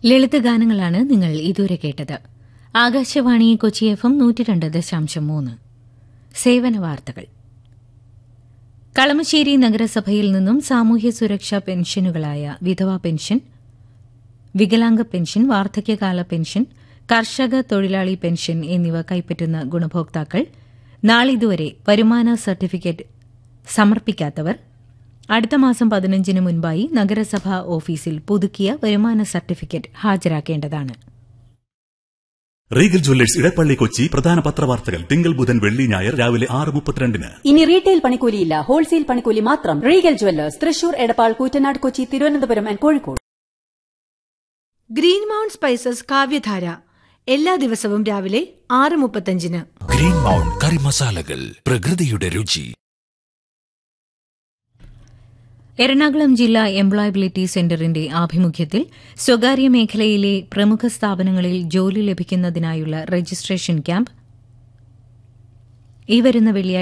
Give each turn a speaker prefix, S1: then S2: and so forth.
S1: ലളിതഗാനങ്ങളാണ് നിങ്ങൾ ഇതുവരെ കേട്ടത് ആകാശവാണി കൊച്ചി എഫ് എം നൂറ്റി രണ്ട് ദശാംശം മൂന്ന് സേവന വാർത്തകൾ കളമശ്ശേരി നഗരസഭയിൽ നിന്നും സാമൂഹ്യ സുരക്ഷാ പെൻഷനുകളായ വിധവാ പെൻഷൻ വികലാംഗ പെൻഷൻ വാർദ്ധക്യകാല പെൻഷൻ കർഷക തൊഴിലാളി പെൻഷൻ എന്നിവ കൈപ്പറ്റുന്ന ഗുണഭോക്താക്കൾ നാളിതുവരെ വരുമാന സർട്ടിഫിക്കറ്റ് സമർപ്പിക്കാത്തവർ അടുത്ത മാസം പതിനഞ്ചിന് മുൻപായി നഗരസഭാ ഓഫീസിൽ പുതുക്കിയ വരുമാന സർട്ടിഫിക്കറ്റ് ഹാജരാക്കേണ്ടതാണ്
S2: റീഗൽ ജ്വല്ലേഴ്സ് ഇടപ്പള്ളി കൊച്ചി പ്രധാന പത്രവാർത്തകൾ തിങ്കൾ ബുധൻ വെള്ളി ഞായർ രാവിലെ ആറ് മുപ്പത്തിരണ്ടിന്
S3: ഇനി റീറ്റെയിൽ പണിക്കൂലിയില്ല ഹോൾസെയിൽ പണിക്കൂലി മാത്രം Regal jewellers Thrissur Edappal Koottanad Kochi Thiruvananthapuram and Kozhikode
S4: green mount spices കാവ്യധാര എല്ലാ ദിവസവും രാവിലെ ആറ് മുപ്പത്തഞ്ചിന്
S5: ഗ്രീൻ മൗണ്ട് കറി മസാലകൾ പ്രകൃതിയുടെ രുചി
S1: എറണാകുളം ജില്ലാ എംപ്ലോയബിലിറ്റി സെന്ററിന്റെ ആഭിമുഖ്യത്തിൽ സ്വകാര്യ മേഖലയിലെ പ്രമുഖ സ്ഥാപനങ്ങളിൽ ജോലി ലഭിക്കുന്നതിനായുള്ള രജിസ്ട്രേഷൻ ക്യാമ്പ് ഈ വരുന്ന വെള്ളിയാഴ്ച